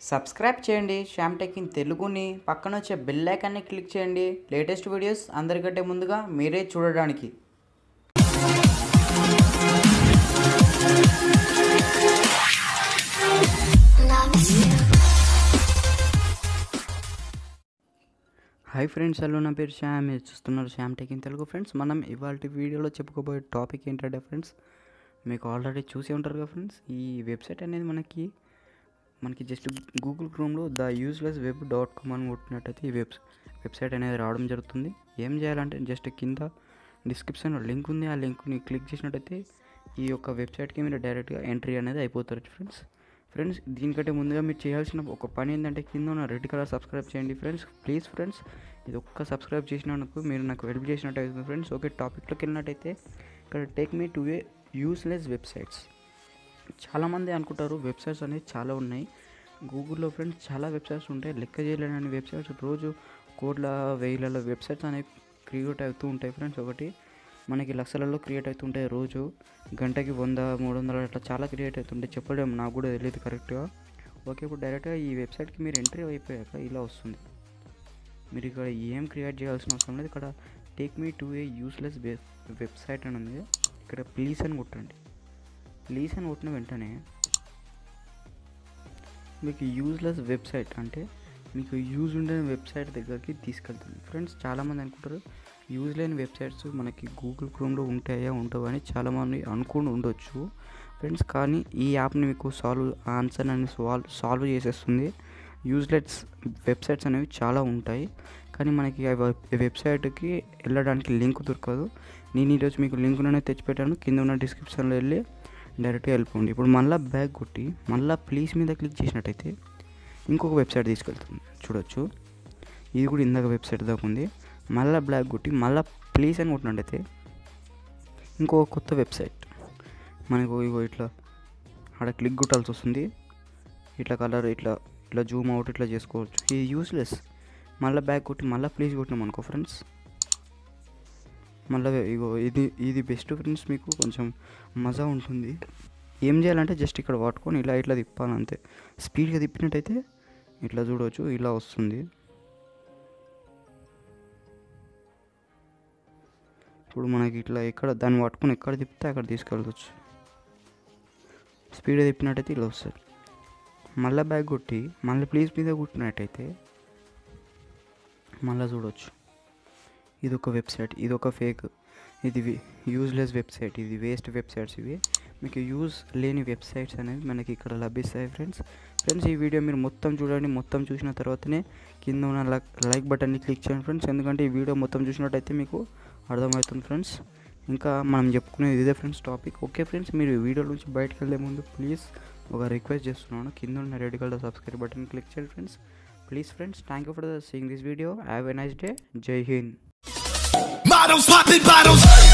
Subscribe చేయండి Shyam tech in తెలుగుని పక్కన వచ్చే బెల్ ఐకాన్ని క్లిక్ చేయండి లేటెస్ట్ వీడియోస్ అందరికంటే ముందుగా మీరే చూడడానికి హాయ్ ఫ్రెండ్స్ హలో నా పేరు శ్యామ్ మీరు చూస్తున్నారు Shyam tech in Telugu friends మనం ఇవాళ వీడియోలో చెప్పుకోబోయే టాపిక్ ఏంటంటే ఫ్రెండ్స్ మీకు ఆల్రెడీ చూసి ఉంటారు కదా ఫ్రెండ్స్ ఈ వెబ్సైట్ అనేది మనకి మనకి జస్ట్ గూగుల్ క్రోమ్లో the useless web dot com అని కొట్టినట్టయితే ఈ వెబ్ వెబ్సైట్ అనేది రావడం జరుగుతుంది ఏం చేయాలంటే జస్ట్ కింద డిస్క్రిప్షన్లో లింక్ ఉంది ఆ లింక్ని క్లిక్ చేసినట్టయితే ఈ యొక్క వెబ్సైట్కి మీరు డైరెక్ట్గా ఎంట్రీ అనేది అయిపోతారు ఫ్రెండ్స్ ఫ్రెండ్స్ దీనికంటే ముందుగా మీరు చేయాల్సిన ఒక పని ఏంటంటే కింద ఉన్న రెడ్ కలర్ సబ్స్క్రైబ్ చేయండి ఫ్రెండ్స్ ప్లీజ్ ఫ్రెండ్స్ ఇది ఒక్క సబ్స్క్రైబ్ చేసినందుకు మీరు నాకు హెల్ప్ చేసినట్టు అవుతుంది ఫ్రెండ్స్ ఓకే టాపిక్లోకి వెళ్ళినట్టయితే ఇక్కడ take me to a useless websites చాలామంది అనుకుంటారు వెబ్సైట్స్ అనేవి చాలా ఉన్నాయి గూగుల్లో ఫ్రెండ్స్ చాలా వెబ్సైట్స్ ఉంటాయి లెక్క చేయలేని వెబ్సైట్స్ రోజు కోట్ల వేల వెబ్సైట్స్ అనేవి క్రియేట్ అవుతూ ఉంటాయి ఫ్రెండ్స్ ఒకటి మనకి లక్షలలో క్రియేట్ అవుతుంటాయి రోజు గంటకి వంద మూడు వందలు అట్లా చాలా క్రియేట్ అవుతుంటాయి చెప్పలేము నాకు కూడా తెలియదు కరెక్ట్గా ఓకే ఇప్పుడు డైరెక్ట్గా ఈ వెబ్సైట్కి మీరు ఎంట్రీ అయిపోయాక ఇలా వస్తుంది మీరు ఇక్కడ ఏం క్రియేట్ చేయాల్సిన అవసరం లేదు ఇక్కడ take me to a useless website అని ఉంది ఇక్కడ ప్లీజ్ అని కొట్టండి ప్లీజ్ అని కొట్టిన వెంటనే మీకు యూజ్లెస్ వెబ్సైట్ అంటే మీకు యూజ్ ఉండే వెబ్సైట్ దగ్గరికి తీసుకెళ్తుంది ఫ్రెండ్స్ చాలామంది అనుకుంటారు యూజ్ లేని వెబ్సైట్స్ మనకి గూగుల్ క్రోమ్లో ఉంటాయా ఉండవు అని చాలామంది అనుకుని ఉండొచ్చు ఫ్రెండ్స్ కానీ ఈ యాప్ని మీకు సాల్వ్ ఆన్సర్ అని సాల్వ్ సాల్వ్ చేసేస్తుంది యూజ్లెస్ వెబ్సైట్స్ అనేవి చాలా ఉంటాయి కానీ మనకి ఆ వెబ్సైట్కి వెళ్ళడానికి లింక్ దొరకదు నేను ఈరోజు మీకు లింక్ అనేది తెచ్చిపెట్టాను కింద ఉన్న డిస్క్రిప్షన్లో వెళ్ళి డైరెక్ట్గా వెళ్ళిపోండి ఇప్పుడు మళ్ళీ బ్యాగ్ కొట్టి మళ్ళీ ప్లీజ్ మీద క్లిక్ చేసినట్టయితే ఇంకొక వెబ్సైట్ తీసుకెళ్తుంది చూడొచ్చు ఇది కూడా ఇందాక వెబ్సైట్ దాకా ఉంది మళ్ళీ బ్లాక్ కొట్టి మళ్ళీ ప్లీజ్ అని కొట్టినట్టయితే ఇంకొక కొత్త వెబ్సైట్ మనకు ఇగో ఇట్లా ఆడ క్లిక్ కొట్టాల్సి వస్తుంది ఇట్లా కలర్ ఇట్లా ఇట్లా జూమ్ అవుట్ ఇట్లా చేసుకోవచ్చు ఇది యూస్లెస్ మళ్ళీ బ్యాక్ కొట్టి మళ్ళీ ప్లీజ్ కొట్టినాం అనుకో ఫ్రెండ్స్ మళ్ళీ ఇగో ఇది ఇది బెస్ట్ ఫ్రెండ్స్ మీకు కొంచెం మజా ఉంటుంది ఏం చేయాలంటే జస్ట్ ఇక్కడ పట్టుకొని ఇలా ఇట్లా తిప్పాలి అంతే స్పీడ్గా తిప్పినట్టయితే ఇట్లా చూడవచ్చు ఇలా వస్తుంది ఇప్పుడు మనకి ఇట్లా ఎక్కడ దాన్ని పట్టుకొని ఎక్కడ తిప్పితే అక్కడ తీసుకెళ్ళవచ్చు స్పీడ్గా తిప్పినట్టయితే ఇలా వస్తుంది మళ్ళీ బ్యాగ్ కొట్టి మళ్ళీ ప్లీజ్ మీద కొట్టినట్టయితే మళ్ళీ చూడవచ్చు ఇది ఒక వెబ్సైట్ ఇది ఒక ఫేక్ ఇది యూజ్లెస్ వెబ్సైట్ ఇది వేస్ట్ వెబ్సైట్స్ ఇవి మీకు యూజ్ లేని వెబ్సైట్స్ అనేవి మనకి ఇక్కడ లభిస్తాయి ఫ్రెండ్స్ ఫ్రెండ్స్ ఈ వీడియో మీరు మొత్తం చూడండి మొత్తం చూసిన తర్వాతనే కింద ఉన్న లైక్ లైక్ బటన్ని క్లిక్ చేయండి ఫ్రెండ్స్ ఎందుకంటే ఈ వీడియో మొత్తం చూసినట్టయితే మీకు అర్థమవుతుంది ఫ్రెండ్స్ ఇంకా మనం చెప్పుకునేది ఇదే ఫ్రెండ్స్ టాపిక్ ఓకే ఫ్రెండ్స్ మీరు ఈ వీడియో నుంచి బయటకు వెళ్ళే ముందు ప్లీజ్ ఒక రిక్వెస్ట్ చేస్తున్నాను కింద ఉన్న red colour subscribe button click చేయండి friends please friends thank you for the seeing this video have a nice day జై హింద్ Models popping bottles.